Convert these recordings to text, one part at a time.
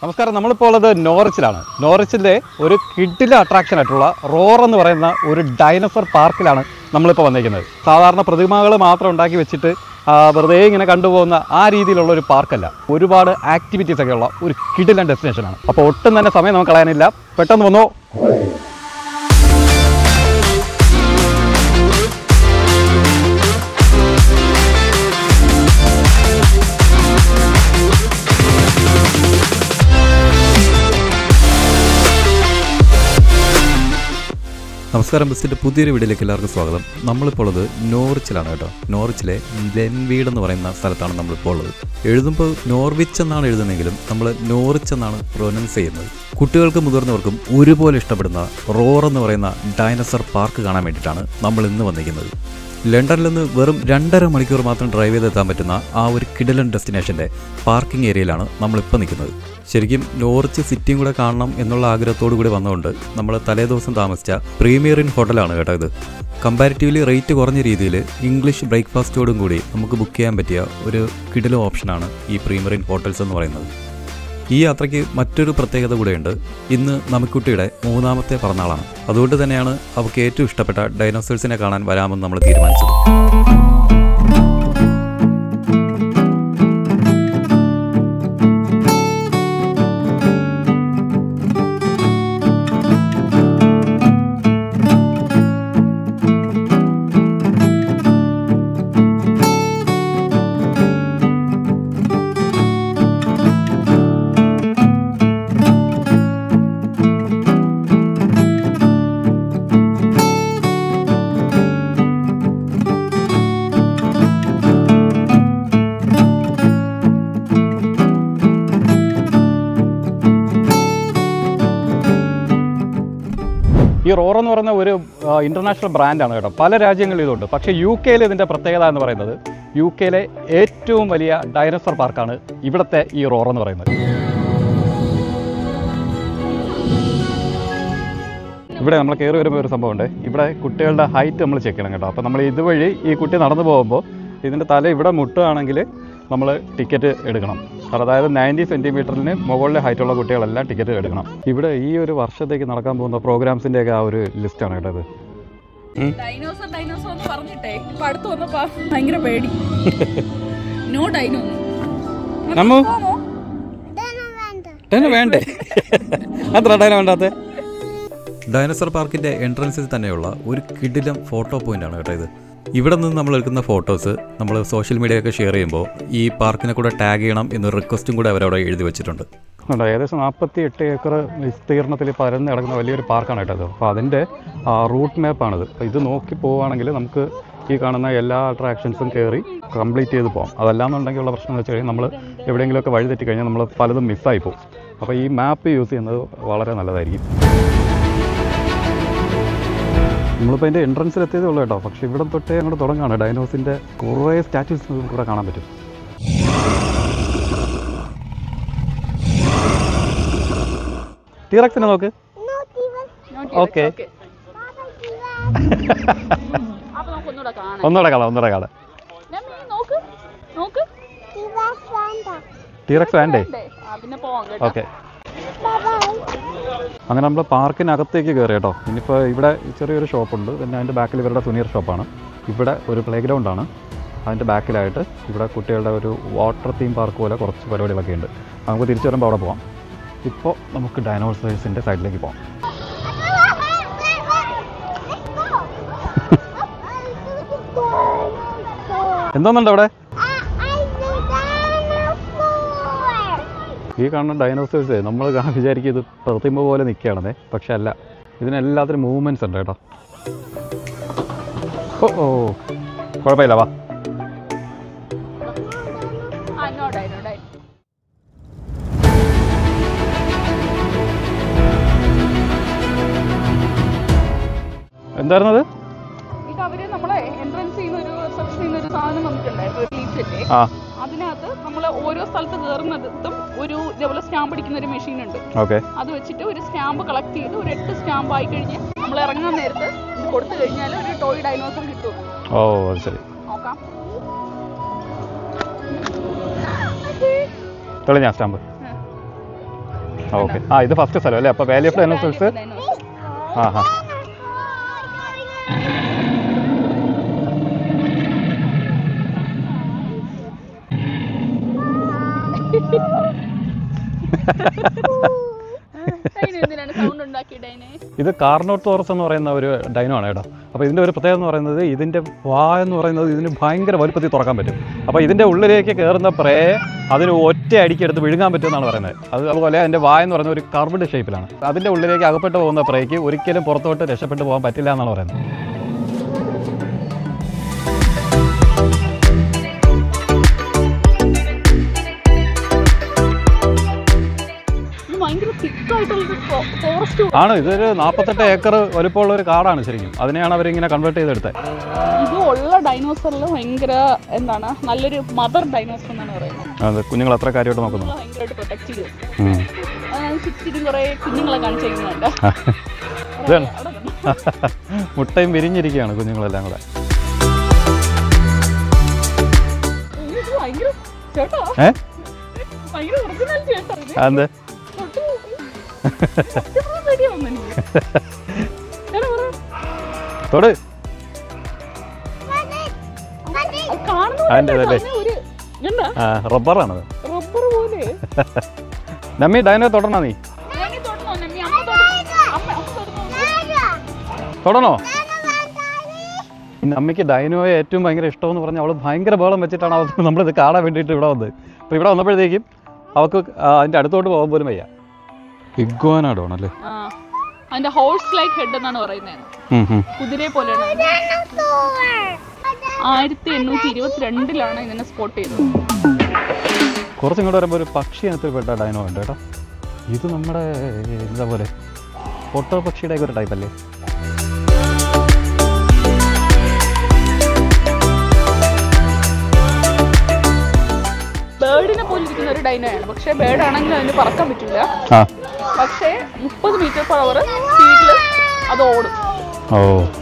നമസ്കാരം നമ്മളിപ്പോൾ ഉള്ളത് നോറിച്ചിലാണ് നോറിച്ചിലെ ഒരു കിഡില അട്രാക്ഷൻ ആയിട്ടുള്ള റോർ എന്ന് പറയുന്ന ഒരു ഡൈനോസർ പാർക്കിലാണ് നമ്മളിപ്പോൾ വന്നിരിക്കുന്നത് സാധാരണ പ്രതിമകൾ മാത്രം ഉണ്ടാക്കി വെച്ചിട്ട് ആ, വെറുതെ ഇങ്ങനെ കണ്ടുപോകുന്ന ആ രീതിയിലുള്ള ഒരു പാർക്കല്ല ഒരുപാട് ആക്ടിവിറ്റീസ് ഒക്കെ ഉള്ള ഒരു കിഡിലൻ ഡെസ്റ്റിനേഷനാണ് അപ്പോൾ ഒട്ടും തന്നെ സമയം നമുക്ക് കളയാനില്ല പെട്ടെന്ന് വന്നോ നമസ്കാരം ബസ്സിൻ്റെ പുതിയൊരു വീഡിയോയിലേക്ക് എല്ലാവർക്കും സ്വാഗതം നമ്മളിപ്പോൾ ഉള്ളത് നോറിച്ചിലാണ് കേട്ടോ നോറിച്ചിലെ ലെൻവീഡ് എന്ന് പറയുന്ന സ്ഥലത്താണ് നമ്മളിപ്പോൾ ഉള്ളത് എഴുതുമ്പോൾ നോർവിച്ച് എന്നാണ് എഴുതുന്നതെങ്കിലും നമ്മൾ നോറിച്ച് എന്നാണ് പ്രൊനൗൺസ് ചെയ്യുന്നത് കുട്ടികൾക്കും മുതിർന്നവർക്കും ഒരുപോലെ ഇഷ്ടപ്പെടുന്ന റോർ എന്ന് പറയുന്ന ഡൈനസർ പാർക്ക് കാണാൻ വേണ്ടിയിട്ടാണ് നമ്മൾ ഇന്ന് വന്നിരിക്കുന്നത് ലണ്ടനിൽ നിന്ന് വെറും രണ്ടര മണിക്കൂർ മാത്രം ഡ്രൈവ് ചെയ്തെത്താൻ പറ്റുന്ന ആ ഒരു കിഡലൻ ഡെസ്റ്റിനേഷൻ്റെ പാർക്കിംഗ് ഏരിയയിലാണ് നമ്മളിപ്പോൾ നിൽക്കുന്നത് ശരിക്കും നോർച്ച് സിറ്റിയും കൂടെ കാണണം എന്നുള്ള ആഗ്രഹത്തോടു കൂടി വന്നതുകൊണ്ട് നമ്മൾ തലേദിവസം താമസിച്ച പ്രീമിയർ ഇൻ ഹോട്ടലാണ് കേട്ടോ ഇത് കമ്പാരിറ്റീവ്ലി റേറ്റ് കുറഞ്ഞ രീതിയിൽ ഇംഗ്ലീഷ് ബ്രേക്ക്ഫാസ്റ്റോടും കൂടി നമുക്ക് ബുക്ക് ചെയ്യാൻ പറ്റിയ ഒരു കിടിലം ഓപ്ഷനാണ് ഈ പ്രീമിയർ ഇൻ ഹോട്ടൽസ് എന്ന് പറയുന്നത് ഈ യാത്രയ്ക്ക് മറ്റൊരു പ്രത്യേകത കൂടെയുണ്ട് ഇന്ന് നമിക്കുട്ടിയുടെ മൂന്നാമത്തെ പിറന്നാളാണ് അതുകൊണ്ട് തന്നെയാണ് അവൾക്ക് ഏറ്റവും ഇഷ്ടപ്പെട്ട ഡൈനോസേഴ്സിനെ കാണാൻ വരാമെന്ന് നമ്മൾ തീരുമാനിച്ചത് ഈ റോർ എന്ന് പറയുന്ന ഒരു ഇന്റർനാഷണൽ ബ്രാൻഡാണ് കേട്ടോ പല രാജ്യങ്ങളിലും ഇതുണ്ട് പക്ഷേ യു കെയിൽ ഇതിൻ്റെ പ്രത്യേകത എന്ന് പറയുന്നത് യു കെയിലെ ഏറ്റവും വലിയ ഡൈനോസർ പാർക്കാണ് ഇവിടുത്തെ ഈ റോർ എന്ന് പറയുന്നത് ഇവിടെ നമ്മൾ കയറി വരുമ്പോൾ ഒരു സംഭവമുണ്ട് ഇവിടെ കുട്ടികളുടെ ഹൈറ്റ് നമ്മൾ ചെക്ക് ചെയ്യണം കേട്ടോ അപ്പോൾ നമ്മൾ ഇതുവഴി ഈ കുട്ടി നടന്നു പോകുമ്പോൾ ഇതിൻ്റെ തല ഇവിടെ മുട്ടുകയാണെങ്കിൽ നമ്മൾ ടിക്കറ്റ് എടുക്കണം അതായത് നയൻറ്റി സെൻറ്റിമീറ്ററിന് മുകളിലെ ഹൈറ്റുള്ള കുട്ടികളെല്ലാം ടിക്കറ്റ് എടുക്കണം ഇവിടെ ഈ ഒരു വർഷത്തേക്ക് നടക്കാൻ പോകുന്ന പ്രോഗ്രാംസിൻ്റെ ഒക്കെ ആ ഒരു ലിസ്റ്റാണ് കേട്ടോ ഇത് ഡൈനോസർ ഡൈനോസർ എന്ന് പറഞ്ഞിട്ടേ ഇപ്പൊ അടുത്ത് വന്നപ്പോ ഭയങ്കര പേടി നോ ഡൈനോ നമ്മു ഡൈന വേണ്ടേ അത്ര ഡൈന വേണ്ടാത്ത ഡൈനോസർ പാർക്കിന്റെ എൻട്രൻസിൽ തന്നെയുള്ള ഒരു കിടിലം ഫോട്ടോ പോയിന്റ് ആണ് കേട്ടോ ഇത് ഇവിടെ നിന്ന് നമ്മൾ എടുക്കുന്ന ഫോട്ടോസ് നമ്മൾ സോഷ്യൽ മീഡിയ ഒക്കെ ഷെയർ ചെയ്യുമ്പോൾ ഈ പാർക്കിനെ കൂടെ ടാഗ് ചെയ്യണം എന്നൊരു റിക്വസ്റ്റും കൂടെ അവരവിടെ എഴുതി വെച്ചിട്ടുണ്ട് ഏകദേശം നാൽപ്പത്തി എട്ട് ഏക്കർ വിസ്തീർണത്തിൽ പരന്ന് കിടക്കുന്ന വലിയൊരു പാർക്കാണ് കേട്ടോ ഇത് അപ്പോൾ അതിൻ്റെ റൂട്ട് മാപ്പാണിത് അപ്പോൾ ഇത് നോക്കി പോവുകയാണെങ്കിൽ നമുക്ക് ഈ കാണുന്ന എല്ലാ അട്രാക്ഷൻസും കയറി കംപ്ലീറ്റ് ചെയ്ത് പോകാം അതല്ലാന്നുണ്ടെങ്കിൽ ഉള്ള പ്രശ്നം എന്ന് വെച്ച് കഴിഞ്ഞാൽ നമ്മൾ എവിടെയെങ്കിലുമൊക്കെ വഴി തെറ്റി കഴിഞ്ഞാൽ നമ്മൾ പലതും മിസ്സായി പോകും അപ്പോൾ ഈ മാപ്പ് യൂസ് ചെയ്യുന്നത് വളരെ നല്ലതായിരിക്കും നമ്മളിപ്പോൾ അതിൻ്റെ എൻട്രൻസിൽ എത്തിയതേ ഉള്ളൂ കേട്ടോ പക്ഷേ ഇവിടെ തൊട്ടേ അങ്ങോട്ട് തുടങ്ങുകയാണ് ഡൈനോസിൻ്റെ കുറേ സ്റ്റാച്യൂസ് നമുക്ക് ഇവിടെ കാണാൻ പറ്റും ടീറക്സിനെ നോക്ക് ഓക്കെ അപ്പൊ നമുക്ക് ഒന്നുകൂടെ കാണാം ഒന്നുകൂടെ കാണാം ഒന്നുകൂടെ കാണാം ഞാൻ നോക്ക് നോക്ക് ടീറക്സ് വേണ്ടേ ഉണ്ടേ? ആ പിന്നെ പോവാം കേട്ടോ ഓക്കെ അങ്ങനെ നമ്മൾ പാർക്കിനകത്തേക്ക് കയറി കേട്ടോ ഇനിയിപ്പോൾ ഇവിടെ ചെറിയൊരു ഷോപ്പുണ്ട് പിന്നെ അതിൻ്റെ ബാക്കിൽ ഇവരുടെ തുണിയർ ഷോപ്പാണ് ഇവിടെ ഒരു പ്ലേ ഗ്രൗണ്ടാണ് അതിൻ്റെ ബാക്കിലായിട്ട് ഇവിടെ കുട്ടികളുടെ ഒരു വാട്ടർ തീം പാർക്ക് പോലെ കുറച്ച് പരിപാടികളൊക്കെ ഉണ്ട് നമുക്ക് തിരിച്ചു വരുമ്പോൾ അവിടെ പോവാം ഇപ്പോൾ നമുക്ക് ഡൈനോസേഴ്സിൻ്റെ സൈഡിലേക്ക് പോവാം എന്തോന്നുണ്ട് അവിടെ ഈ കാണുന്ന ഡൈനോസേഴ്സ് നമ്മൾ വിചാരിക്കും ഇത് പ്രതിമ പോലെ നിൽക്കുകയാണെന്നേ പക്ഷെ അല്ല ഇതിനെല്ലാത്തിനും മൂവ്മെൻറ്റ്സ് ഉണ്ട് കേട്ടോ ഓ ഓ കുഴപ്പമില്ല വാ ആ നോ ഡൈനോ ഡൈനോ എന്തായിരുന്നത് ഇത് അവര് നമ്മളെ എൻട്രൻസ് ചെയ്യുന്ന ഒരു റിസപ്ഷൻ ചെയ്യുന്ന ഒരു സാധനം നമുക്കുണ്ടായിരുന്നു ഒരു ലീഫ്ലെറ്റ് ആ അതിനകത്ത് നമ്മൾ ഓരോ സ്ഥലത്ത് കയറുന്നതും ഒരു ഇതേപോലെ സ്റ്റാമ്പ് അടിക്കുന്ന ഒരു മെഷീൻ ഉണ്ട് ഓക്കെ അത് വെച്ചിട്ട് ഒരു സ്റ്റാമ്പ് കളക്ട് ചെയ്ത് ഒരു എട്ട് സ്റ്റാമ്പ് ആയി കഴിഞ്ഞ് നമ്മൾ ഇറങ്ങാൻ നേരത്ത് ഇത് കൊടുത്തു കഴിഞ്ഞാൽ ഒരു ടോയ് ഡൈനോസർ കിട്ടും ഓ അത് ശരി നോക്കാം തെളിഞ്ഞ സ്റ്റാമ്പ് ഓക്കെ ആ ഇത് ഫസ്റ്റ് സ്ഥലം അല്ലേ അപ്പോൾ വാലി ഓഫ് ഡൈനോസോഴ്സ് Dinosaurs. ആ ഹാ Dino എന്തിനാണ് സൗണ്ട് ഉണ്ടാക്കി ഡൈനെ ഇത് കാർണോട്ടോറസ് എന്ന് പറയുന്ന ഒരു ഡൈനോ ആണ് കേട്ടോ അപ്പോൾ ഇതിൻ്റെ ഒരു പ്രത്യേകത എന്ന് പറയുന്നത് ഇതിൻ്റെ വാ എന്ന് പറയുന്നത് ഇതിന് ഭയങ്കര വലുപ്പത്തിൽ തുറക്കാൻ പറ്റും അപ്പോൾ ഇതിൻ്റെ ഉള്ളിലേക്ക് കയറുന്ന പ്രേ അതിന് ഒറ്റ അടിക്കെടുത്ത് വിഴുങ്ങാൻ പറ്റുമെന്നാണ് പറയുന്നത് അത് അതുപോലെ അതിൻ്റെ വായ എന്ന് പറയുന്ന ഒരു കർവ്ഡ് ഷേപ്പിലാണ് അതിൻ്റെ ഉള്ളിലേക്ക് അകപ്പെട്ട് പോകുന്ന പ്രേക്ക് ഒരിക്കലും പുറത്തോട്ട് രക്ഷപ്പെട്ടു പോകാൻ പറ്റില്ല എന്നാണ് പറയുന്നത് ഇത് ഭയങ്കര തിക്കായിട്ടുള്ള ഫോറസ്റ്റ് ആണ് ഇതൊരു നാൽപ്പത്തെട്ട് ഏക്കർ വലുപ്പമുള്ള ഒരു കാടാണ് ശരിക്കും അതിനെയാണ് അവരിങ്ങനെ കൺവേർട്ട് ചെയ്തെടുത്തത് ഇത് ഉള്ള ഡൈനോസറിൽ ഭയങ്കര എന്താണ് നല്ലൊരു മദർ ഡൈനോസർ എന്നാണ് പറയുന്നത് അത് കുഞ്ഞുങ്ങൾ അത്ര കാര്യമായിട്ട് നോക്കുന്നു നമ്മളെ ഭയങ്കരമായിട്ട് പ്രൊട്ടക്ട് ചെയ്തു ഉം. അതാണ് ചുറ്റിനും കുറെ കുഞ്ഞുങ്ങളെ കാണിച്ചിരിക്കുന്നുണ്ട് ഇതാണ് മുട്ടയും വിരിഞ്ഞിരിക്കുകയാണ് കുഞ്ഞുങ്ങളെല്ലാം കൂടെ ഇത് ഭയങ്കര ചേട്ടാ ഏ ഭയങ്കര ഒറിജിനൽ ചേട്ടാ ഇത് അതെന്ത് തൊട്ട് നോക്ക്. സത്യം പേടിയാവുന്നു എനിക്ക്. ചേട്ടാ പറ. തൊട് അത് കാണുന്ന അതിൻ്റെ പോലെ ഇതല്ലേ? തന്നെ ഒരു ഇതെന്താ ആ റബ്ബറാണത് റബ്ബർ പോലെ നമ്മി ഡൈനോ തൊടണോ നീ ഞാനീ തൊടുന്നോ നമ്മി അമ്മ തൊടുന്നു അമ്മ അമ്മ തൊടുന്നു തൊടണോ പിന്നെ അമ്മയ്ക്ക് ഡൈനോയെ ഏറ്റവും ഭയങ്കര ഇഷ്ടമെന്ന് പറഞ്ഞാൽ അവൾ ഭയങ്കര ബഹളം വെച്ചിട്ടാണ് അവൾ നമ്മളിത് കാണാൻ വേണ്ടിയിട്ട് ഇവിടെ വന്നത് അപ്പോൾ ഇവിടെ വന്നപ്പോഴത്തേക്കും അവൾക്ക് ആ, അതിൻ്റെ അടുത്തോട്ട് പോകാൻ പോലും വയ്യ ഇഗ്വാനാഡോ ആണല്ലേ ആ അതിന്റെ ഹോഴ്സ് ലൈക്ക് ഹെഡ് എന്നാണ് പറയുന്നത് ഉം, ഉം. കുതിരയെ പോലെയാണ് ആയിരത്തി എണ്ണൂറ്റി ഇരുപത്തിരണ്ടിലാണ് ഇതിനെ സ്പോട്ട് ചെയ്തത് കുറച്ചും കൂടെ വരുമ്പോൾ ഒരു പക്ഷി ഇനത്തിൽപ്പെട്ട ഡൈനോ ഉണ്ട് കേട്ടോ ഇത് നമ്മുടെ എന്താ പോലെ ഒട്ടോ പക്ഷിയുടെ ഒരു ടൈപ്പ് അല്ലേ ബേർഡിനെ പോലെ ഇരിക്കുന്ന ഒരു ഡൈനോയാണ് പക്ഷേ ബേർഡ് ആണെങ്കിൽ അതിന് പറക്കാൻ പറ്റില്ല ആ പക്ഷേ മുപ്പത് മീറ്റർ പെർ അവർ സ്പീഡിൽ അത് ഓടും ഓ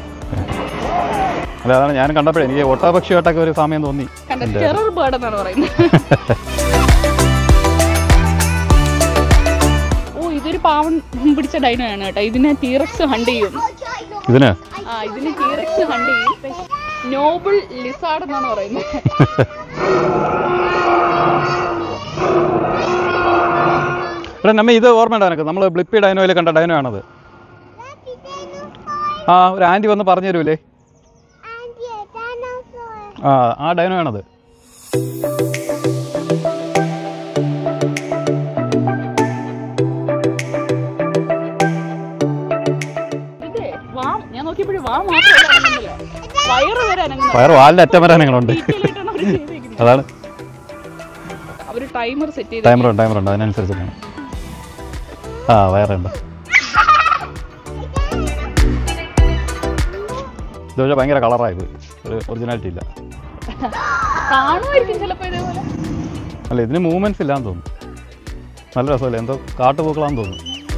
അല്ല അതാണ് ഞാൻ കണ്ടപ്പോഴേ എനിക്ക് ഒട്ടാ പക്ഷിയായിട്ടൊക്കെ ഒരു സമയം തോന്നി കണ്ട ടെറർ ബേർഡ് എന്നാണ് പറയുന്നത് ഓ ഇതൊരു പാവൻ പിടിച്ച ഡൈനോയാണ് കേട്ടോ ഇതിനെ ടീറക്സ് ഹണ്ട് ചെയ്യും ഇതിന് ആ ഇതിന് ടീറക്സ് ഹണ്ട് ചെയ്യും നോബിൾ ലിസാർഡ് എന്നാണ് പറയുന്നത് ഇവിടെ നമ്മ ഇത് ഓർമ്മയുണ്ടോ എനിക്ക് നമ്മൾ ബ്ലിപ്പി ഡൈനോയിൽ കണ്ട ഡൈനോ ആണത് ആ ഒരു ആൻറ്റി വന്ന് പറഞ്ഞു തരൂലേ ആ ആ ഡൈനോ ആണത് ഇതേ വാ ഞാൻ നോക്കിയപ്പോഴും വാ മാത്രമല്ല അനങ്ങുന്നില്ല വയറ് വരെ അനങ്ങുന്നില്ല വയറ് വാലിൻ്റെ അറ്റം വരെ ഞങ്ങളുണ്ട് Detail ആയിട്ടാണ് അവര് ചെയ്തേക്കുന്നത്. അതാണ് അവര് ടൈമർ സെറ്റ് ചെയ്ത് ടൈമറുണ്ട് ടൈമറുണ്ട് അതിനനുസരിച്ചിട്ടാണ് ആ വയറുണ്ട് ഇത് പക്ഷേ ഭയങ്കര കളറായി പോയി ഒരു ഒറിജിനാലിറ്റി ഇല്ല കാണുമായിരിക്കും ചിലപ്പോ ഇതേപോലെ അല്ല ഇതിന് മൂവ്മെന്റ്സ് ഇല്ലാന്ന് തോന്നുന്നു നല്ല രസമല്ലേ എന്തോ കാട്ടുപൂക്കളാന്ന് തോന്നുന്നു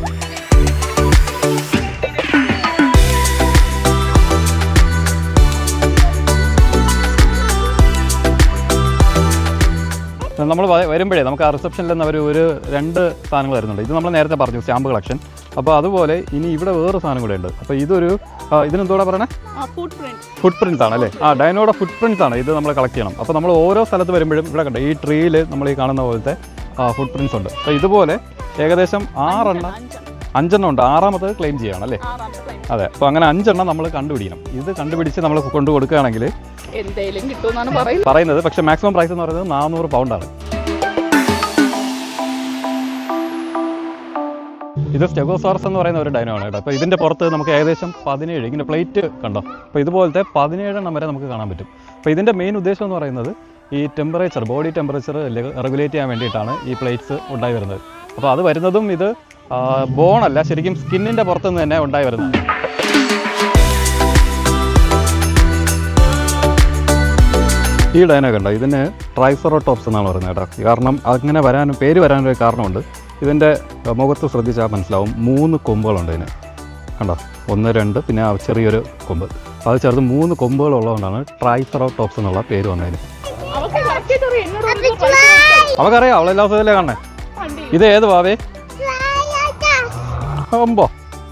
നമ്മൾ വരുമ്പോഴേ നമുക്ക് ആ റിസപ്ഷനിൽ നിന്ന് അവർ ഒരു രണ്ട് സാധനങ്ങൾ വരുന്നുണ്ട് ഇത് നമ്മൾ നേരത്തെ പറഞ്ഞു സ്റ്റാമ്പ് കളക്ഷൻ അപ്പോൾ അതുപോലെ ഇനി ഇവിടെ വേറെ സാധനം കൂടെ ഉണ്ട് അപ്പോൾ ഇതൊരു ആ, ഇതിനെന്തോടാ പറയണേ ആ ഫുഡ് പ്രിന്റ് ഫുട് പ്രിൻസ് ആണ് അല്ലേ ആ ഡൈനോയുടെ ഫുട് പ്രിൻസ് ആണ് ഇത് നമ്മൾ കളക്ട് ചെയ്യണം അപ്പോൾ നമ്മൾ ഓരോ സ്ഥലത്ത് വരുമ്പോഴും ഇവിടെ കണ്ട ഈ ട്രീയിൽ നമ്മൾ ഈ കാണുന്ന പോലത്തെ ഫുട് പ്രിൻസ് ഉണ്ട് അപ്പോൾ ഇതുപോലെ ഏകദേശം ആറെണ്ണം അഞ്ചെണ്ണം അഞ്ചെണ്ണം ഉണ്ട് ആറാമത്തത് ക്ലെയിം ചെയ്യണം അല്ലേ ആറാമത്തെ time. അതെ അപ്പോൾ അങ്ങനെ അഞ്ചെണ്ണം നമ്മൾ കണ്ടുപിടിക്കണം ഇത് കണ്ടുപിടിച്ച് നമ്മൾ കൊണ്ടു കൊടുക്കുകയാണെങ്കിൽ എന്തേലും കിട്ടുമെന്നാണ് പറയുന്നത് പറയുന്നത് പക്ഷേ മാക്സിമം പ്രൈസ് എന്ന് പറയുന്നത് നാനൂറ് പൗണ്ടാണ് ഇത് സ്റ്റെഗോസോറസ് എന്ന് പറയുന്ന ഒരു ഡൈനോ ആണ് കേട്ടോ അപ്പോൾ ഇതിൻ്റെ പുറത്ത് നമുക്ക് ഏകദേശം പതിനേഴ് ഇങ്ങനെ പ്ലേറ്റ് കണ്ടോ അപ്പോൾ ഇതുപോലത്തെ പതിനേഴെണ്ണം വരെ നമുക്ക് കാണാൻ പറ്റും അപ്പോൾ ഇതിൻ്റെ മെയിൻ ഉദ്ദേശം എന്ന് പറയുന്നത് ഈ ടെമ്പറേച്ചർ ബോഡി ടെമ്പറേച്ചർ റെഗുലേറ്റ് ചെയ്യാൻ വേണ്ടിയിട്ടാണ് ഈ പ്ലേറ്റ്സ് ഉണ്ടായി വരുന്നത് അപ്പോൾ അത് വരുന്നതും ഇത് ബോണല്ല ശരിക്കും സ്കിന്നിൻ്റെ പുറത്തുനിന്ന് തന്നെ ഉണ്ടായി വരുന്നത് ഈ ഡൈനോ കണ്ടോ ഇതിന് ട്രൈസറോടോപ്സ് എന്നാണ് പറയുന്നത് കേട്ടോ കാരണം അങ്ങനെ വരാനും പേര് വരാനൊരു കാരണമുണ്ട് ഇതിൻ്റെ മുഖത്ത് ശ്രദ്ധിച്ചാൽ മനസ്സിലാവും മൂന്ന് കൊമ്പുകളുണ്ട് ഇതിന് കണ്ടോ ഒന്ന് രണ്ട് പിന്നെ ആ ചെറിയൊരു കൊമ്പ് അപ്പോൾ അത് ചേർത്ത് മൂന്ന് കൊമ്പുകളുള്ളതുകൊണ്ടാണ് ട്രൈസറോടോപ്സ് എന്നുള്ള പേര് വന്നതിന് അവർക്ക് correct ആയിട്ട് അറിയാം. എന്നോട് ഒരു പ്രാവശ്യം അവക്കറിയാം അവളെല്ലാ സ്ഥലത്തിലേ കാണണേ വണ്ടി ഇത് ഏത് വാവേ അമ്പോ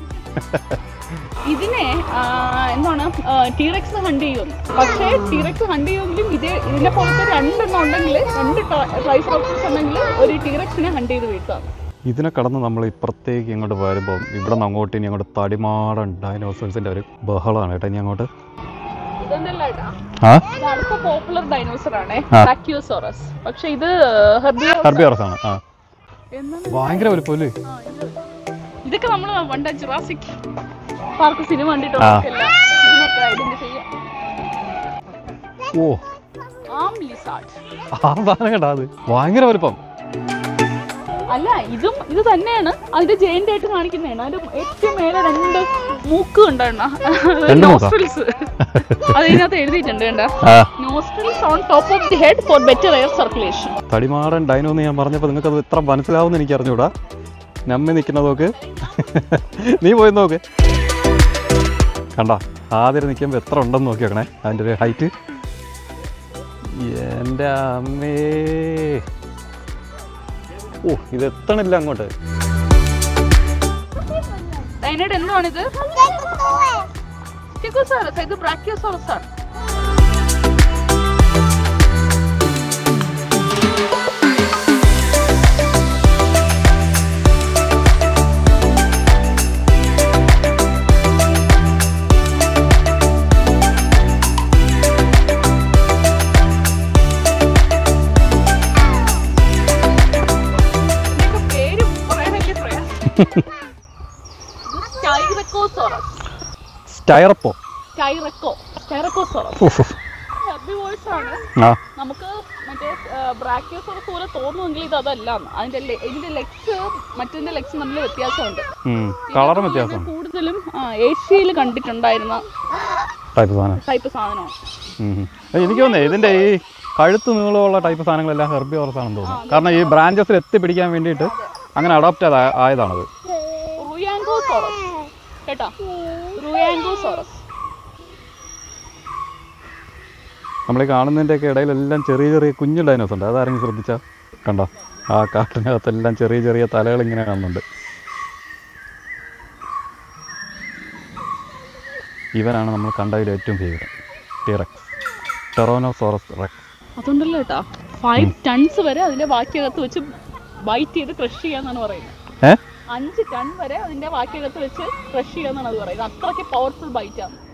ഇതിനെ ആ, എന്താണ് ടീറക്സ് ഹണ്ട് ചെയ്യുമെന്ന് പക്ഷേ ടീറക്സ് ഹണ്ട് ചെയ്യുമെങ്കിലും ഇത് ഇതിനെ പോലത്തെ രണ്ടെണ്ണം ഉണ്ടെങ്കിൽ രണ്ട് ട്രൈസോപ്സിസ് ഉണ്ടെങ്കിൽ ഒരു ടീറക്സിനെ ഹണ്ട് ചെയ്ത് വീഴ്ത്താം ഇതിനെ കടന്ന് നമ്മൾ ഇപ്പുറത്തേക്ക് ഇങ്ങോട്ട് വരുമ്പോൾ ഇവിടെ നിന്ന് അങ്ങോട്ട് ഇനി അങ്ങോട്ട് തടിമാടൻ ഡൈനോസേഴ്സിൻ്റെ ഒരു ബഹളമാണ് കേട്ടോ ഇനി അങ്ങോട്ട് ഇതെന്തല്ല ഏട്ടാ ആ ഇത് അടുത്ത പോപ്പുലർ ഡൈനോസർ ആണ് ആ. ടാക്യോസോറസ് പക്ഷെ ഇത് ഹെർബിയോ ഹെർബിയോറസ് ആണ് ആ എന്താണ് ഭയങ്കര ഒരു പുല്ല് ആ, ഇത് ഇതൊക്കെ നമ്മൾ പണ്ട് ജുറാസിക് പാർക്ക് സിനിമ കണ്ടിട്ട് ആ. ഇതിനൊക്കെ ഐഡന്റിഫൈ ചെയ്യാം ഓ ആം ലിസാർഡ് ആ സാധനം കേട്ടോ അത് ഭയങ്കര വലുപ്പം അല്ല ഇതും ഇത് തന്നെയാണ് അതിന്റെ ജെയിന്റ് ആയിട്ട് കാണിക്കുന്നതാണ് അതിന്റെ ഏറ്റവും മേലെ രണ്ട് മൂക്ക് കണ്ടാണ് രണ്ട് മൂക്കാ? നോസ്ട്രിൽസ് അതിനകത്ത് എഴുതിയിട്ടുണ്ട് കണ്ട ആ nostrils on top of the head for better air circulation തടിമാടൻ ഡൈനോ എന്ന് ഞാൻ പറഞ്ഞപ്പോൾ നിങ്ങൾക്ക് അത് ഇത്ര മനസ്സിലാവുമെന്ന് എനിക്ക് അറിഞ്ഞൂടാ നമ്മി നിൽക്കുന്ന നോക്ക് നീ പോയി നോക്ക് കണ്ടോ ആദ്യം നിൽക്കുമ്പോൾ എത്ര ഉണ്ടെന്ന് നോക്കി നോക്കണേ അതിൻ്റെ ഒരു ഹൈറ്റ് എൻ്റെ അമ്മേ ഓ ഇത് എത്തണില്ല അങ്ങോട്ട് അതിനോട് എന്താണിത് ടിക്കോസാറസ് ഇത് ബ്രാക്കിയോസോറസ് ആണ് ഇതിന്റെയൊക്കെ പേര് പറയാൻ വലിയ പ്രയാസം സ്റ്റൈറക്കോസോറസ് സ്റ്റയറപ്പോ സ്റ്റൈറക്കോ സ്റ്റൈറക്കോസോറസ് ഉഫ്, ഉഫ്. ഹെർബിവോഴ്സ് ആണ് ആ നമുക്ക് മറ്റേ ബ്രാക്കിയോസോറസ് പോലെ തോന്നുമെങ്കിൽ ഇത് അതല്ല അതിന്റെ le- ഇതിന്റെ ലെഗ്സ് മറ്റതിന്റെ ലെഗ്സ് തമ്മിൽ വ്യത്യാസമുണ്ട് കളറും ഇത് വ്യത്യാസം കൂടുതലും ഏഷ്യയിൽ കണ്ടിട്ടുണ്ടായിരുന്ന ടൈപ്പ് സാധനം ടൈപ്പ് സാധനമാണ് ഉം ഉം. ഏയ് എനിക്ക് തോന്നുന്നേ ഇതിൻ്റെ ഈ കഴുത്ത് നീളമുള്ള ടൈപ്പ് സാധനങ്ങളെല്ലാം ഹെർബിയോറസ് ആണെന്ന് തോന്നുന്നു കാരണം ഈ ബ്രാഞ്ചസിൽ എത്തിപ്പിടിക്കാൻ വേണ്ടിയിട്ട് അങ്ങനെ അഡോപ്റ്റ് ആയതാണത് റുയാങ്കോസോറസ് കേട്ടോ റുയാങ്കോസോറസ് നമ്മൾ ഈ കാണുന്നതിൻ്റെയൊക്കെ ഇടയിലെല്ലാം ചെറിയ ചെറിയ കുഞ്ഞു ഡൈനോസ് ഉണ്ട് അതാരെങ്കിലും ശ്രദ്ധിച്ചാൽ കണ്ടോ ആ കാട്ടിനകത്തെല്ലാം ചെറിയ ചെറിയ തലകൾ ഇങ്ങനെ കാണുന്നുണ്ട് ഇവനാണ് നമ്മൾ കണ്ടതിൽ ഏറ്റവും ഫേവറേറ്റ് ടിറക്സ് ടെറോനോസോറസ് റെക്സ് അതുകൊണ്ടല്ലോ കേട്ടോ ഫൈവ് ടൺസ് വരെ അതിന്റെ ബാക്കിയകത്ത് വെച്ച് ബൈറ്റ് ചെയ്ത് ക്രഷ് ചെയ്യാന്നാണ് പറയുന്നത് ഏ അഞ്ച് ടൺ വരെ അതിന്റെ ബാക്കിയകത്ത് വെച്ച് ക്രഷ് ചെയ്യാന്നാണ് അത് പറയുന്നത് അത്രയ്ക്ക് പവർഫുൾ ബൈറ്റ് ആണ്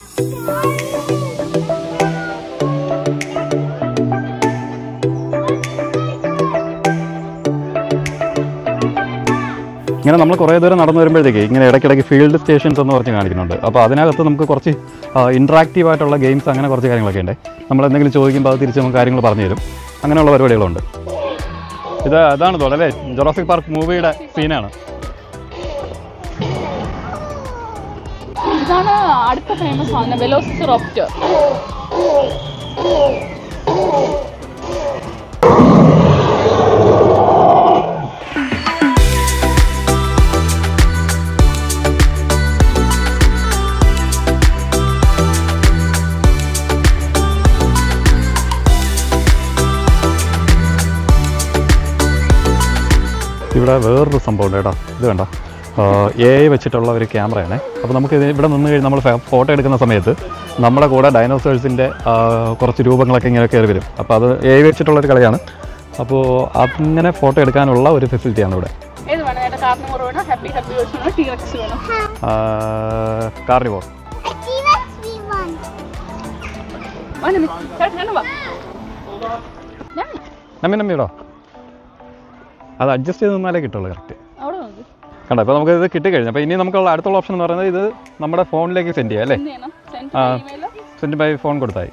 ഇങ്ങനെ നമ്മൾ കുറേ ദൂരം നടന്നു വരുമ്പോഴത്തേക്ക് ഇങ്ങനെ ഇടയ്ക്കിടയ്ക്ക് ഫീൽഡ് സ്റ്റേഷൻസ് എന്ന് പറഞ്ഞ് കാണിക്കുന്നുണ്ട് അപ്പോൾ അതിനകത്ത് നമുക്ക് കുറച്ച് ഇൻട്രാക്റ്റീവ് ആയിട്ടുള്ള ഗെയിംസ് അങ്ങനെ കുറച്ച് കാര്യങ്ങളൊക്കെ ഉണ്ട് നമ്മൾ എന്തെങ്കിലും ചോദിക്കുമ്പോൾ അത് തിരിച്ച് നമുക്ക് കാര്യങ്ങൾ പറഞ്ഞു തരും അങ്ങനെയുള്ള പരിപാടികളുണ്ട് ഇത് അതാണ് തോന്നുന്നു അല്ലേ ജൊറാസിക് പാർക്ക് മൂവിയുടെ സീനാണ് ഇതാണ് അടുത്ത ഫേമസ് സാധനം വെലോസിറോപ്റ്റർ ഇവിടെ വേറൊരു സംഭവം ഉണ്ട് കേട്ടോ ഇത് വേണ്ട എ ഐ വെച്ചിട്ടുള്ള ഒരു ക്യാമറയാണ് അപ്പോൾ നമുക്ക് ഇത് ഇവിടെ നിന്ന് കഴിഞ്ഞ് നമ്മൾ ഫോട്ടോ എടുക്കുന്ന സമയത്ത് നമ്മുടെ കൂടെ ഡൈനോസേഴ്സിൻ്റെ കുറച്ച് രൂപങ്ങളൊക്കെ ഇങ്ങനെ കയറി വരും അപ്പോൾ അത് എ ഐ വെച്ചിട്ടുള്ളൊരു കളിയാണ് അപ്പോൾ അങ്ങനെ ഫോട്ടോ എടുക്കാനുള്ള ഒരു ഫെസിലിറ്റിയാണ് ഇവിടെ ഏത് വേണം ഏട്ടാ കാർണിമോർ വേണം ഹാപ്പി ഹാപ്പി വേണം ടീറക്സ് വേണം കാർണിവോർ വാ നമി. ചേട്ടാ, ഞാൻ വാ. ഞാൻ നമ്മി നമ്മിടോ അത് അഡ്ജസ്റ്റ് ചെയ്ത് നിന്നാലേ കിട്ടുള്ളൂ കറക്റ്റ് അവിടെ നോക്ക് കണ്ടോ ഇപ്പോൾ നമുക്ക് ഇത് കിട്ടിക്കഴിഞ്ഞു അപ്പോൾ ഇനി നമുക്കുള്ള അടുത്തുള്ള ഓപ്ഷൻ എന്ന് പറയുന്നത് ഇത് നമ്മുടെ ഫോണിലേക്ക് സെൻഡ് ചെയ്യാം അല്ലേ എന്ത് ചെയ്യണം സെൻഡ് ആ. ഇമെയിലോ സെൻഡ് ബൈ ഫോൺ കൊടുത്തായി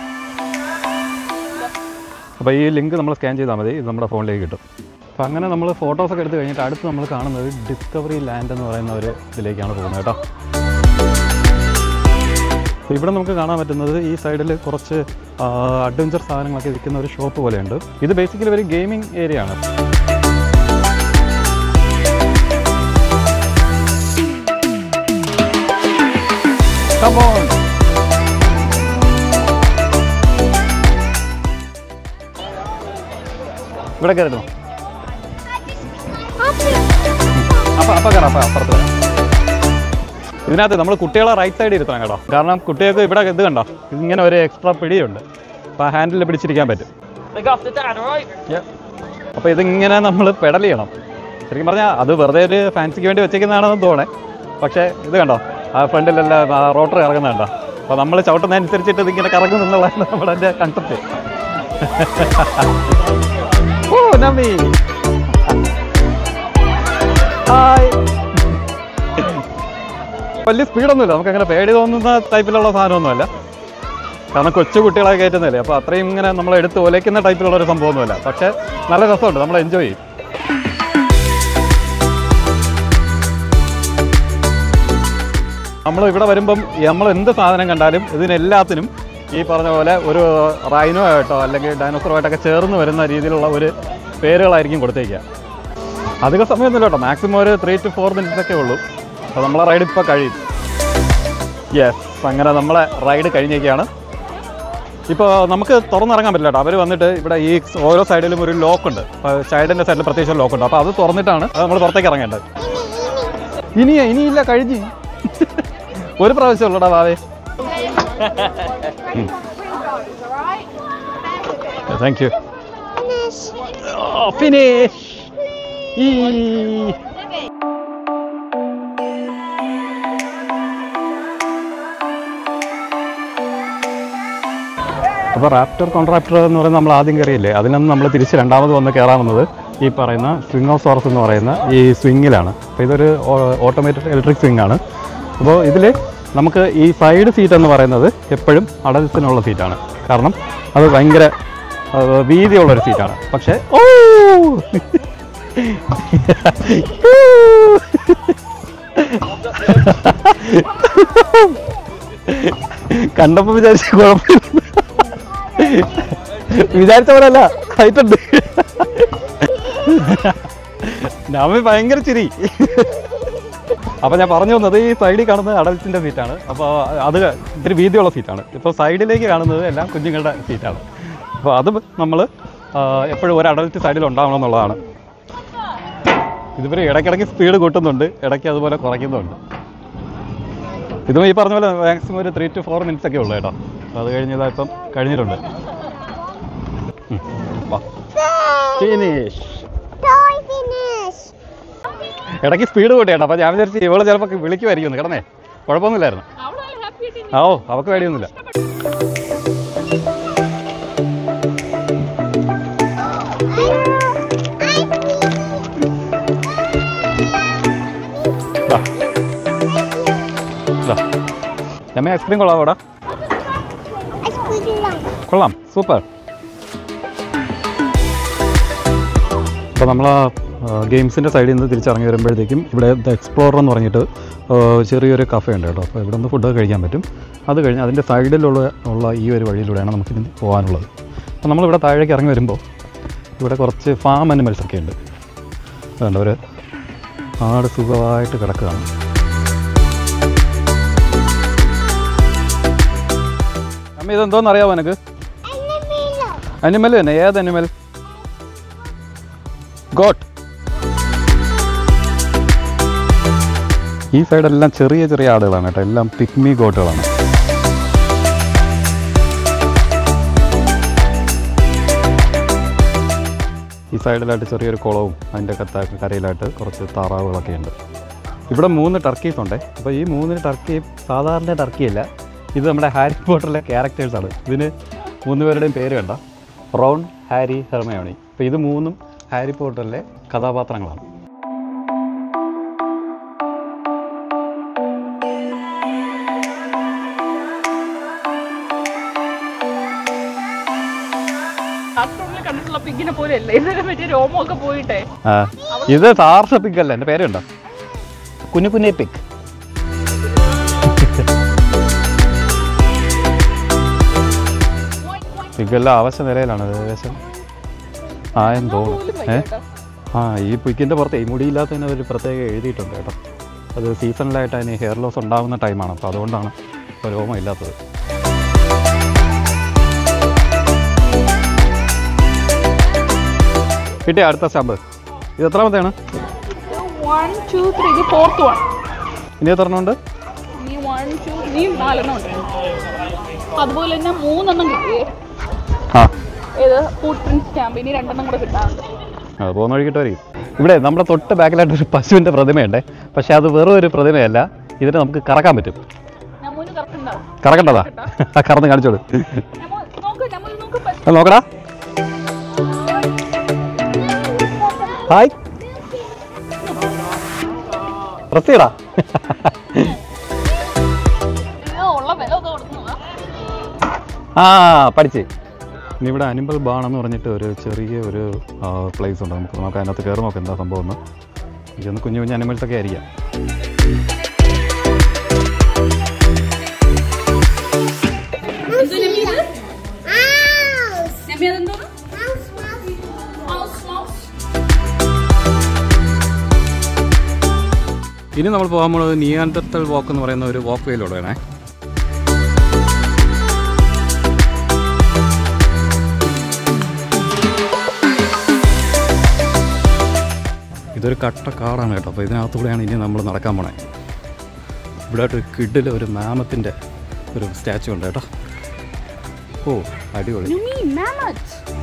അപ്പോൾ ഈ ലിങ്ക് നമ്മൾ സ്കാൻ ചെയ്താൽ മതി ഇത് നമ്മുടെ ഫോണിലേക്ക് കിട്ടും അപ്പോൾ അങ്ങനെ നമ്മൾ ഫോട്ടോസൊക്കെ എടുത്ത് കഴിഞ്ഞിട്ട് അടുത്ത് നമ്മൾ കാണുന്നത് ഡിസ്കവറി ലാൻഡ് എന്ന് പറയുന്ന ഒരു ഇതിലേക്കാണ് പോകുന്നത് കേട്ടോ അപ്പോൾ ഇവിടെ നമുക്ക് കാണാൻ പറ്റുന്നത് ഈ സൈഡിൽ കുറച്ച് അഡ്വഞ്ചർ സാധനങ്ങളൊക്കെ വിൽക്കുന്ന ഒരു ഷോപ്പ് പോലെയുണ്ട് ഇത് ബേസിക്കലി ഒരു ഗെയിമിംഗ് ഏരിയ ആണ് Come on. ഇവിടെ കയറുന്നു അപ്പം അപ്പം കയറാം അപ്പം അപ്പുറത്ത് വരാം ഇതിനകത്ത് നമ്മൾ കുട്ടികളെ റൈറ്റ് സൈഡിൽ ഇരുത്തണം കേട്ടോ കാരണം കുട്ടികൾക്ക് ഇവിടെ ഇത് കണ്ടോ ഇങ്ങനെ ഒരു എക്സ്ട്രാ പിടിയുണ്ട് അപ്പോൾ ആ ഹാൻഡിൽ പിടിച്ചിരിക്കാൻ പറ്റും അപ്പോൾ ഇതിങ്ങനെ നമ്മൾ പെഡൽ ചെയ്യണം ശരിക്കും പറഞ്ഞാൽ അത് വെറുതെ ഒരു ഫാൻസിക്ക് വേണ്ടി വെച്ചേക്കുന്നതാണെന്ന് തോന്നേ പക്ഷേ ഇത് കണ്ടോ ആ ഫ്രണ്ടിലെല്ലാം ആ റോട്ടർ കറങ്ങുന്നത് കണ്ടോ അപ്പോൾ നമ്മൾ ചവിട്ടുന്നതനുസരിച്ചിട്ട് ഇതിങ്ങനെ കറങ്ങും എന്നുള്ളതാണ് നമ്മുടെ എൻ്റെ കൺസെപ്റ്റ് ഓ നമ്പി ഹായ് വലിയ സ്പീഡൊന്നുമില്ല നമുക്ക് അങ്ങനെ പേടി തോന്നുന്ന ടൈപ്പിലുള്ള സാധനമൊന്നുമല്ല കാരണം കൊച്ചു കുട്ടികളെ കയറ്റുന്നില്ലേ അപ്പോൾ അത്രയും ഇങ്ങനെ നമ്മൾ എടുത്ത് ഒലയ്ക്കുന്ന ടൈപ്പിലുള്ള ഒരു സംഭവമൊന്നുമല്ല പക്ഷേ നല്ല രസമുണ്ട് നമ്മൾ എൻജോയ് ചെയ്യും നമ്മൾ ഇവിടെ വരുമ്പം നമ്മൾ എന്ത് സാധനം കണ്ടാലും ഇതിനെല്ലാത്തിനും ഈ പറഞ്ഞ പോലെ ഒരു റൈനോ ആയിട്ടോ അല്ലെങ്കിൽ ഡൈനോസറുമായിട്ടൊക്കെ ചേർന്ന് വരുന്ന രീതിയിലുള്ള ഒരു പേരുകളായിരിക്കും കൊടുത്തേക്കുക അധിക സമയമൊന്നുമില്ല കേട്ടോ മാക്സിമം ഒരു ത്രീ ടു ഫോർ മിനിറ്റ്സ് ഒക്കെ ഉള്ളൂ അപ്പോൾ നമ്മളെ റൈഡ് ഇപ്പോൾ കഴിയും യെസ് അങ്ങനെ നമ്മളെ റൈഡ് കഴിഞ്ഞേക്കാണ് ഇപ്പോൾ നമുക്ക് തുറന്നിറങ്ങാൻ പറ്റില്ല കേട്ടോ അവർ വന്നിട്ട് ഇവിടെ ഈ ഓരോ സൈഡിലും ഒരു ലോക്ക് ഉണ്ട് സൈഡിൻ്റെ സൈഡിൽ പ്രത്യേകിച്ച് ലോക്ക് ഉണ്ട് അപ്പോൾ അത് തുറന്നിട്ടാണ് നമ്മൾ പുറത്തേക്ക് ഇറങ്ങേണ്ടത് ഇനിയാ ഇനിയില്ല കഴിഞ്ഞ് ഒരു പ്രാവശ്യം ഉള്ളടാ വാവേ താങ്ക് യു ഫിനിഷ് ഈ അപ്പോൾ റാപ്റ്റർ കോൺട്രാപ്റ്റർ എന്ന് പറയുന്നത് നമ്മൾ ആദ്യം കയറിയില്ലേ അതിനൊന്നും നമ്മൾ തിരിച്ച് രണ്ടാമത് വന്ന് കയറാവുന്നത് ഈ പറയുന്ന സ്വിങ്ങോസോറസ് എന്ന് പറയുന്ന ഈ സ്വിങ്ങിലാണ് അപ്പോൾ ഇതൊരു ഓട്ടോമേറ്റഡ് ഇലക്ട്രിക് സ്വിങ് ആണ് അപ്പോൾ ഇതിൽ നമുക്ക് ഈ സൈഡ് സീറ്റ് എന്ന് പറയുന്നത് എപ്പോഴും അടൽസിനുള്ള സീറ്റാണ് കാരണം അത് ഭയങ്കര ആ, വീതിയുള്ളൊരു സീറ്റാണ് പക്ഷേ ഓ കണ്ടപ്പോൾ വിചാരിച്ച കുഴപ്പമില്ല വിചാരിച്ച പോലെ അല്ല ഹൈറ്റ് ഉണ്ട് നാമി ഭയങ്കര ചിരി അപ്പോൾ ഞാൻ പറഞ്ഞു വന്നത് ഈ സൈഡിൽ കാണുന്നത് അഡൽസിൻ്റെ സീറ്റാണ് അപ്പോൾ അത് ഇത്തിരി വീതിയുള്ള സീറ്റാണ് ഇപ്പോൾ സൈഡിലേക്ക് കാണുന്നത് എല്ലാം കുഞ്ഞുങ്ങളുടെ സീറ്റാണ് അപ്പോൾ അത് നമ്മൾ എപ്പോഴും ഒരു അഡൽറ്റ് സൈഡിൽ ഉണ്ടാവണം എന്നുള്ളതാണ് ഇതിവർ ഇടയ്ക്കിടയ്ക്ക് സ്പീഡ് കൂട്ടുന്നുണ്ട് ഇടയ്ക്ക് അതുപോലെ കുറയ്ക്കുന്നുണ്ട് ഇതും ഈ പറഞ്ഞ പോലെ മാക്സിമം ഒരു ത്രീ ടു ഫോർ മിനിറ്റ്സ് ഒക്കെ ഉള്ളൂ കേട്ടോ അപ്പോൾ അത് കഴിഞ്ഞതാ ഇപ്പം കഴിഞ്ഞിട്ടുണ്ട് ഫിനിഷ് Toy finish. ഇടയ്ക്ക് സ്പീഡ് കൂട്ടിയാണ് അപ്പോൾ ഞാൻ വിചാരിച്ചു ഇവള് ചിലപ്പോൾ വിളിക്കുമായിരിക്കും ഒന്ന് കിടന്നേ കുഴപ്പമൊന്നുമില്ലായിരുന്നു അവിടെ ഹാപ്പി ആയിട്ട് ആ ഓ അവൾക്ക് പേടിയൊന്നുമില്ല ദാ. ദാ. രമ്യ ഐസ്ക്രീം കൊള്ളാം അവിടെ I squeeze it out. കൊള്ളാം സൂപ്പർ അപ്പോൾ നമ്മൾ ഗെയിംസിൻ്റെ സൈഡിൽ നിന്ന് തിരിച്ചിറങ്ങി വരുമ്പോഴത്തേക്കും ഇവിടെ ദ എക്സ്പ്ലോറർ എന്ന് പറഞ്ഞിട്ട് ആ, ചെറിയൊരു കഫേ ഉണ്ട് കേട്ടോ അപ്പോൾ ഇവിടെ നിന്ന് ഫുഡ് കഴിക്കാൻ പറ്റും അത് കഴിഞ്ഞ് അതിൻ്റെ സൈഡിലുള്ള ഉള്ള ഈ ഒരു വഴിയിലൂടെയാണ് നമുക്ക് ഇനി പോകാനുള്ളത് അപ്പോൾ നമ്മളിവിടെ താഴേക്ക് ഇറങ്ങി വരുമ്പോൾ ഇവിടെ കുറച്ച് ഫാം അനിമൽസ് ഒക്കെ ഉണ്ട് അതുകൊണ്ട് ഒരു ആട് സുഖമായിട്ട് കിടക്കുകയാണ് അമ്മ ഇതെന്തോന്ന് അറിയാമോ എനിക്ക് അനിമൽ തന്നെ ഏത് അനിമൽ ഗോട്ട് ഈ സൈഡെല്ലാം ചെറിയ ചെറിയ ആടുകളാണ് കേട്ടോ എല്ലാം പിക്മി ഗോട്ടുകളാണ് ഈ സൈഡിലായിട്ട് ചെറിയൊരു കുളവും അതിൻ്റെ കത്ത കരയിലായിട്ട് കുറച്ച് താറാവുകളൊക്കെ ഉണ്ട് ഇവിടെ മൂന്ന് ടർക്കീസ് ഉണ്ട് അപ്പോൾ ഈ മൂന്ന് ടർക്കിയും സാധാരണ ടർക്കിയല്ല ഇത് നമ്മുടെ ഹാരി പോട്ടറിലെ ക്യാരക്ടേഴ്സാണ് ഇതിന് മൂന്ന് പേരുടെയും പേര് കണ്ട റോൺ ഹാരി ഹെർമയോണി അപ്പോൾ ഇത് മൂന്നും ഹാരി പോട്ടറിലെ കഥാപാത്രങ്ങളാണ് കാർട്ടൂണിൽ കണ്ടിട്ടുള്ള പിഗിനെ പോലെ അല്ലേ ഇതിനെ പറ്റിയ രോമമൊക്കെ പോയിട്ടെ ആ, ഇത് താർഷ പിഗ് അല്ല എൻ്റെ പേരുണ്ടോ കുഞ്ഞു കുഞ്ഞേ പിഗ് പിഗെല്ലാം ആവശ്യ നിലയിലാണ് ഏകദേശം ആയെന്ന് തോന്നുന്നു ഏ ആ ഈ പിക്കിൻ്റെ പുറത്ത് ഈ മുടിയില്ലാത്തതിന് ഒരു പ്രത്യേകം എഴുതിയിട്ടുണ്ട് കേട്ടോ അത് സീസണിലായിട്ട് അതിന് ഹെയർ ലോസ് ഉണ്ടാകുന്ന ടൈമാണ് അപ്പോൾ അതുകൊണ്ടാണ് ഇപ്പോൾ രോമം ഇല്ലാത്തത് കിട്ടിയ അടുത്ത സ്റ്റാമ്പ് ഇത് എത്രാമത്തെയാണ് വൺ ടു ത്രീ ഇത് ഫോർത്ത് വൺ ഇനി എത്ര എണ്ണം ഉണ്ട് നീ വൺ ടു നീ നാലെണ്ണം ഉണ്ട് അതുപോലെ തന്നെ മൂന്നെണ്ണം കിട്ടിയേ ആ ഏത് ഫുഡ് പ്രിന്റ് സ്റ്റാമ്പ് ഇനി രണ്ടെണ്ണം കൂടെ കിട്ടാനുണ്ട് അത് പോകുന്ന വഴി കിട്ടുമായിരിക്കും ഇവിടെ നമ്മുടെ തൊട്ട് ബാക്കിലായിട്ട് ഒരു പശുവിൻ്റെ പ്രതിമയുണ്ട് പക്ഷേ അത് വെറും ഒരു പ്രതിമയല്ല ഇതിന് നമുക്ക് കറക്കാൻ പറ്റും നമ്മൂന് കറക്കുണ്ടാവും കറക്കണ്ടതാ ആ കറന്ന് കാണിച്ചോളൂ നമ്മ നോക്ക് നമ്മ നോക്ക് പ- അത് നോക്കടാ ഹായ് പ്രത്യേടാ ഇത് ഉള്ള വില ഒക്കെ കൊടുക്കുന്നതാ ആ പഠിച്ച് ഇനി ഇവിടെ അനിമൽ ബാൺ എന്ന് പറഞ്ഞിട്ട് ഒരു ചെറിയ ഒരു പ്ലേസ് ഉണ്ട് നമുക്ക് നമുക്ക് അതിനകത്ത് കയറി നോക്കാം എന്താ സംഭവം എന്ന് ഇതൊന്ന് കുഞ്ഞു കുഞ്ഞു അനിമൽസ് ഒക്കെ ആയിരിക്കാം എന്ത് നമി ഇത് Mouse. നമി അതെന്തോന്ന് Mouse, mouse. മൗസ് മൗസ് ഇനി നമ്മൾ പോകാൻ പോകുന്നത് നിയാൻഡർത്തൽ വാക്ക് എന്ന് പറയുന്ന ഒരു വാക്ക് വേയിലൂടെയാണേ ഇതൊരു കട്ട കാടാണ് കേട്ടോ അപ്പോൾ ഇതിനകത്തൂടെയാണ് ഇനി നമ്മൾ നടക്കാൻ പോണേ ഇവിടെ ഒരു കിഡിൽ ഒരു മാമത്തിൻ്റെ ഒരു സ്റ്റാച്ചു ഉണ്ട് കേട്ടോ ഓ അടിപൊളി നമി മാമത്ത്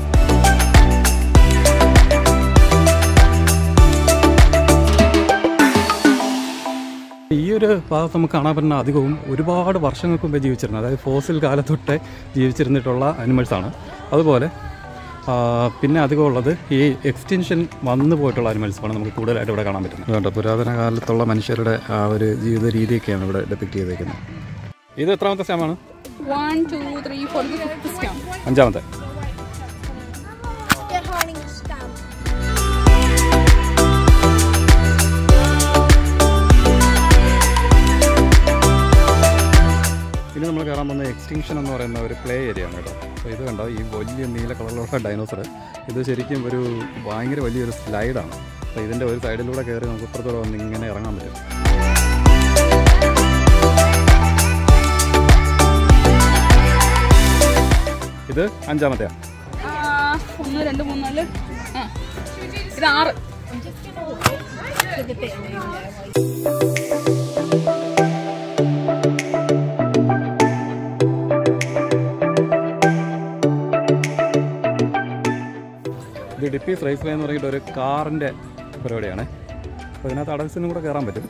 ഈ ഒരു ഭാഗത്ത് നമുക്ക് കാണാൻ പറ്റുന്ന അധികവും ഒരുപാട് വർഷങ്ങൾക്ക് മുമ്പേ ജീവിച്ചിരുന്നത് അതായത് ഫോസിൽ കാലത്തൊട്ടേ ജീവിച്ചിരുന്നിട്ടുള്ള അനിമൽസാണ് അതുപോലെ ആ, പിന്നെ അധികം ഉള്ളത് ഈ എക്സ്റ്റൻഷൻ വന്നു പോയിട്ടുള്ള അനിമൽസാണ് നമുക്ക് കൂടുതലായിട്ട് ഇവിടെ കാണാൻ പറ്റുന്നത് അതുകൊണ്ട് പുരാതന കാലത്തുള്ള മനുഷ്യരുടെ ആ ഒരു ജീവിത രീതിയൊക്കെയാണ് ഇവിടെ ഡെപ്പിക്റ്റ് ചെയ്തേക്കുന്നത് ഇത് എത്രാമത്തെ സ്റ്റാമ്പാണ് വൺ ടു ത്രീ ഫോർ ഇത് ഫിഫ്ത്ത് സ്റ്റാമ്പ് അഞ്ചാമത്തെ They're holding a stump. ഇനി നമ്മൾ കയറാൻ പോകുന്ന എക്സ്റ്റിങ്ഷൻ എന്ന് പറയുന്ന ഒരു പ്ലേ ഏരിയ ആണ് കേട്ടോ അപ്പോൾ ഇത് കണ്ടോ ഈ വലിയ നീല കളറിലുള്ള ഡൈനോസർ ഇത് ശരിക്കും ഒരു ഭയങ്കര വലിയൊരു സ്ലൈഡാണ് അപ്പോൾ ഇതിൻ്റെ ഒരു സൈഡിലൂടെ കയറി നമുക്ക് ഇപ്പുറത്തൂടെ വന്ന് ഇങ്ങനെ ഇറങ്ങാൻ പറ്റും ഇത് അഞ്ചാമത്തെയാണ് ഒന്ന് രണ്ട് മൂന്ന് നാല് ആ ഇത് ആറ് ഇത് ഡിപ്പീസ് റേസ് വേ എന്ന് പറഞ്ഞിട്ട് ഒരു കാറിൻ്റെ പരിപാടിയാണ് അപ്പോൾ ഇതിനകത്ത് അഡൽസിനും കൂടെ കയറാൻ പറ്റും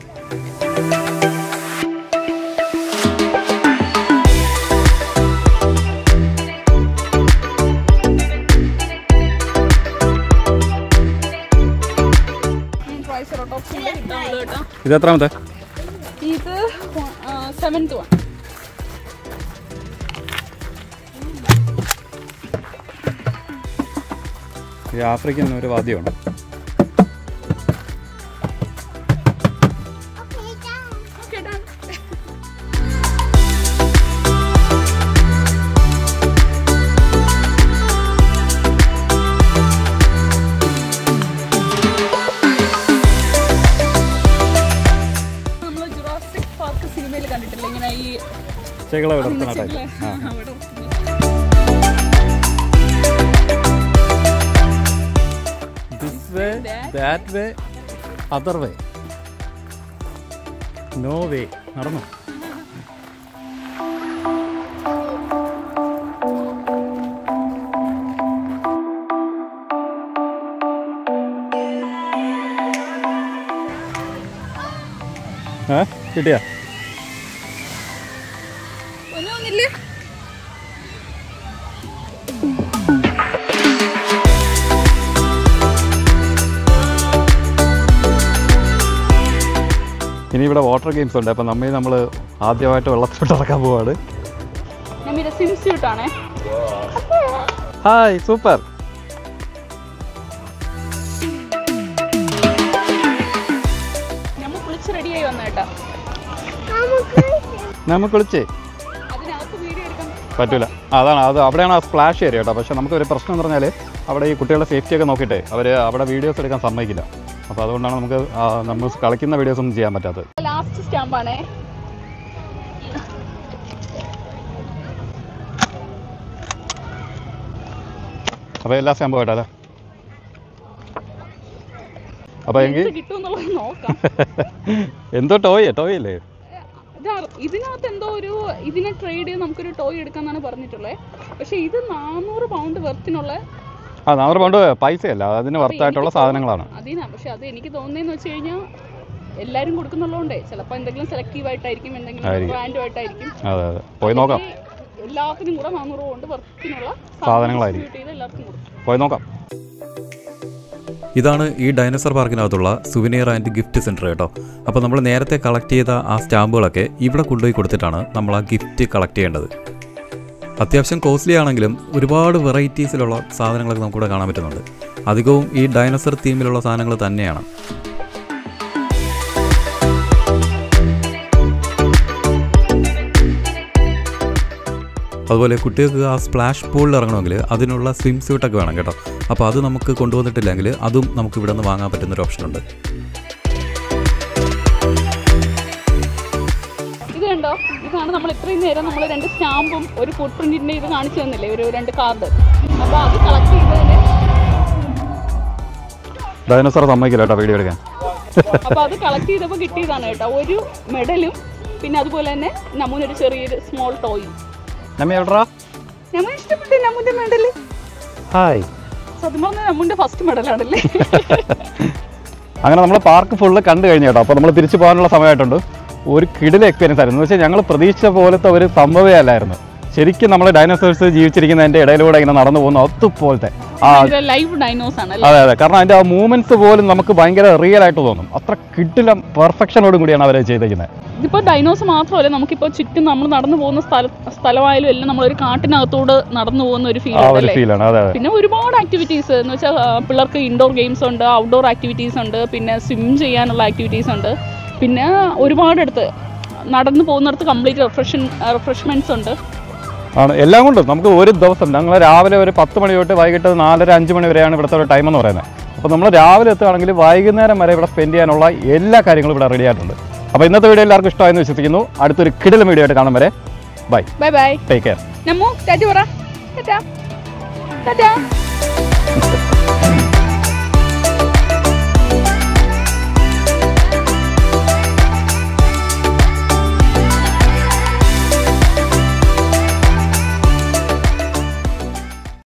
ട്രൈസെറോട്ടോപ്സിന്റെ കിട്ടാനുള്ളത് കേട്ടോ ഇത് എത്രാമത്തെ ഇത് സെവൻത്ത് വൺ ഈ ആഫ്രിക്കൻ ഒരു വാദ്യമുണ്ട് Okay, done. ഓക്കെ ഡൺ നമ്മൾ ജുറാസിക് പാർക്ക് സിനിമയിൽ കണ്ടിട്ടില്ല ഇങ്ങനെ ഈ ചെകളെ വിടർത്തുന്ന ടൈപ്പ് ചെക്കിലെ ആ അവിടെ this way that way other way no way നടന്നു ഏ കിട്ടിയാ ഒന്നും ഒന്നില്ലേ ഇനി ഇവിടെ വാട്ടർ ഗെയിംസ് ഉണ്ട് അപ്പം നമ്മി നമ്മൾ ആദ്യമായിട്ട് വെള്ളത്തിലോട്ട് ഇറക്കാൻ പോവാണ് നമ്മുടെ സ്വിം സ്യൂട്ട് ആണേ ഹായ് സൂപ്പർ നമ്മൾ കുളിച്ച് റെഡിയായി വന്ന കേട്ടോ നമുക്ക് വിളിച്ചേ അതിനകത്ത് വീഡിയോ എടുക്കാൻ പറ്റൂല അതാണ് അത് അവിടെയാണ് ആ സ്പ്ലാഷ് ഏരിയ കേട്ടോ പക്ഷേ നമുക്ക് ഒരു പ്രശ്നം എന്ന് പറഞ്ഞാൽ അവിടെ ഈ കുട്ടികളുടെ സേഫ്റ്റി ഒക്കെ നോക്കിയിട്ടേ അവർ അവിടെ വീഡിയോസ് എടുക്കാൻ സമ്മതിക്കില്ല അപ്പോൾ അതുകൊണ്ടാണ് നമുക്ക് ആ, നമ്മൾ കളിക്കുന്ന വീഡിയോസ് ഒന്നും ചെയ്യാൻ പറ്റാത്തത് ലാസ്റ്റ് സ്റ്റാമ്പാണേ അപ്പോൾ എല്ലാ സംഭവം കേട്ടോ അല്ലേ അപ്പോൾ എങ്കിൽ എന്ത് കിട്ടുമെന്നുള്ളത് നോക്കാം എന്തോ ടോയ് ടോയ് അല്ലേ ഇത് അറ- ഇതിനകത്ത് എന്തോ ഒരു ഇതിനെ ട്രേഡ് ചെയ്ത് നമുക്കൊരു ടോയ് എടുക്കാന്നാണ് പറഞ്ഞിട്ടുള്ളത് പക്ഷെ ഇത് നാനൂറ് പൗണ്ട് വെർത്തിനുള്ള ആ നാനൂറ് പൗണ്ട് പൈസയല്ല അതിന് വർത്തായിട്ടുള്ള സാധനങ്ങളാണ് അതിനാ പക്ഷെ അത് എനിക്ക് തോന്നുന്നതെന്ന് വെച്ച് കഴിഞ്ഞാൽ എല്ലാരും കൊടുക്കുന്നുള്ളതുകൊണ്ടേ ചിലപ്പോൾ എന്തെങ്കിലും സെലക്റ്റീവ് ആയിട്ടായിരിക്കും എന്തെങ്കിലും ആയിരിക്കും. ബ്രാൻഡും ആയിട്ടായിരിക്കും അതെ അതെ പോയി നോക്കാം ഈ എല്ലാത്തിനും കൂടെ നാനൂറ് പൗണ്ട് വർത്തിനുള്ള സാധനങ്ങളായിരിക്കും. distribute ചെയ്ത് എല്ലാവർക്കും കൊടുക്കും പോയി നോക്കാം ഇതാണ് ഈ ഡൈനോസർ പാർക്കിനകത്തുള്ള സുവിനിയർ ആൻഡ് ഗിഫ്റ്റ് സെൻറ്റർ കേട്ടോ അപ്പോൾ നമ്മൾ നേരത്തെ കളക്ട് ചെയ്ത ആ സ്റ്റാമ്പുകളൊക്കെ ഇവിടെ കൊണ്ടുപോയി കൊടുത്തിട്ടാണ് നമ്മൾ ആ ഗിഫ്റ്റ് കളക്ട് ചെയ്യേണ്ടത് അത്യാവശ്യം കോസ്റ്റ്ലി ആണെങ്കിലും ഒരുപാട് വെറൈറ്റീസിലുള്ള സാധനങ്ങളൊക്കെ നമുക്കിവിടെ കാണാൻ പറ്റുന്നുണ്ട് അധികവും ഈ ഡൈനോസർ തീമിലുള്ള സാധനങ്ങൾ തന്നെയാണ് അതുപോലെ കുട്ടികൾക്ക് ആ സ്പ്ലാഷ് പൂളിൽ ഇറങ്ങണമെങ്കിൽ അതിനുള്ള സ്വിം സ്യൂട്ടൊക്കെ വേണം കേട്ടോ അപ്പോൾ അത് നമുക്ക് കൊണ്ടുവന്നിട്ടില്ലെങ്കിൽ അതും നമുക്ക് ഇവിടെ നിന്ന് വാങ്ങാൻ പറ്റുന്നൊരു ഓപ്ഷനുണ്ട് ഇത് കണ്ടോ ഇതാണ് നമ്മൾ ഇത്രയും നേരം നമ്മൾ രണ്ട് സ്റ്റാമ്പും ഒരു ഫുട് പ്രിന്റിന്റെ ഇത് കാണിച്ചു തന്നില്ലേ ഒരു രണ്ട് കാർഡ് അപ്പോൾ അത് കളക്ട് ചെയ്തതിന് ഡൈനോസർ സമ്മതിക്കില്ല കേട്ടോ വീഡിയോ എടുക്കാൻ അപ്പോൾ അത് കളക്ട് ചെയ്തപ്പോൾ കിട്ടിയതാണ് കേട്ടോ ഒരു മെഡലും പിന്നെ അതുപോലെ തന്നെ നമ്മുനൊരു ചെറിയൊരു സ്മോൾ ടോയും നമ്മ എവിടാ നമ്മൾ ഇഷ്ടപ്പെട്ടു നമ്മുടെ മെഡല് ഹായ് സത്യം പറഞ്ഞാൽ നമ്മുടെ ഫസ്റ്റ് മെഡലാണല്ലേ അങ്ങനെ നമ്മൾ പാർക്ക് ഫുള്ള് കണ്ടു കഴിഞ്ഞു കേട്ടോ അപ്പോൾ നമ്മൾ തിരിച്ചു പോകാനുള്ള സമയമായിട്ടുണ്ട് ഒരു കിടില എക്സ്പീരിയൻസ് ആയിരുന്നു എന്ന് വെച്ചാൽ ഞങ്ങൾ പ്രതീക്ഷിച്ച പോലത്തെ ഒരു സംഭവമേ അല്ലായിരുന്നു ശരിക്കും നമ്മൾ ഡൈനോസേഴ്സ് ജീവിച്ചിരിക്കുന്നതിൻ്റെ ഇടയിലൂടെ ഇങ്ങനെ നടന്നു പോകുന്ന അതുപോലത്തെ ആ ലൈവ് ഡൈനോസ് ആണ് അല്ലേ അതെ അതെ കാരണം അതിൻ്റെ ആ മൂവ്മെന്റ്സ് പോലും നമുക്ക് ഭയങ്കര റിയൽ ആയിട്ട് തോന്നും അത്ര കിട്ടില്ല പെർഫെക്ഷനോടും കൂടിയാണ് അവർ ചെയ്തേക്കുന്നത് ഇതിപ്പോ ഡൈനോസ് മാത്രമല്ല നമുക്കിപ്പോ ചുറ്റും നമ്മൾ നടന്നു പോകുന്ന സ്ഥല സ്ഥലമായാലും എല്ലാം നമ്മളൊരു കാട്ടിനകത്തൂടെ നടന്നു പോകുന്ന ഒരു ഫീൽ ആ ഒരു അല്ലേ ഫീലാണ് അതെ അതെ പിന്നെ ഒരുപാട് ആക്ടിവിറ്റീസ് എന്ന് വെച്ചാൽ പിള്ളേർക്ക് ഇൻഡോർ ഗെയിംസ് ഉണ്ട് ഔട്ട്ഡോർ ആക്ടിവിറ്റീസ് ഉണ്ട് പിന്നെ സ്വിം ചെയ്യാനുള്ള ആക്ടിവിറ്റീസ് ഉണ്ട് പിന്നെ ഒരുപാടടുത്ത് നടന്നു പോകുന്നിടത്ത് കംപ്ലീറ്റ് റിഫ്രഷൻ റിഫ്രഷ്മെന്റ്സ് ഉണ്ട് ആണ് എല്ലാം കൊണ്ടും നമുക്ക് ഒരു ദിവസം ഞങ്ങൾ രാവിലെ ഒരു പത്ത് മണി തൊട്ട് വൈകിട്ട് നാലര അഞ്ച് മണി വരെയാണ് ഇവിടുത്തെ ഒരു ടൈം എന്ന് പറയുന്നത് അപ്പോൾ നമ്മൾ രാവിലെ എത്തുകയാണെങ്കിൽ വൈകുന്നേരം വരെ ഇവിടെ സ്പെൻഡ് ചെയ്യാനുള്ള എല്ലാ കാര്യങ്ങളും ഇവിടെ റെഡി ആയിട്ടുണ്ട് അപ്പോൾ ഇന്നത്തെ വീഡിയോ എല്ലാവർക്കും ഇഷ്ടമായെന്ന് വിശ്വസിക്കുന്നു അടുത്തൊരു കിടിലം വീഡിയോ ആയിട്ട് കാണാൻ വരെ bye bye bye take care നമ്മു ടാറ്റു പറ ടാറ്റാ ടാറ്റാ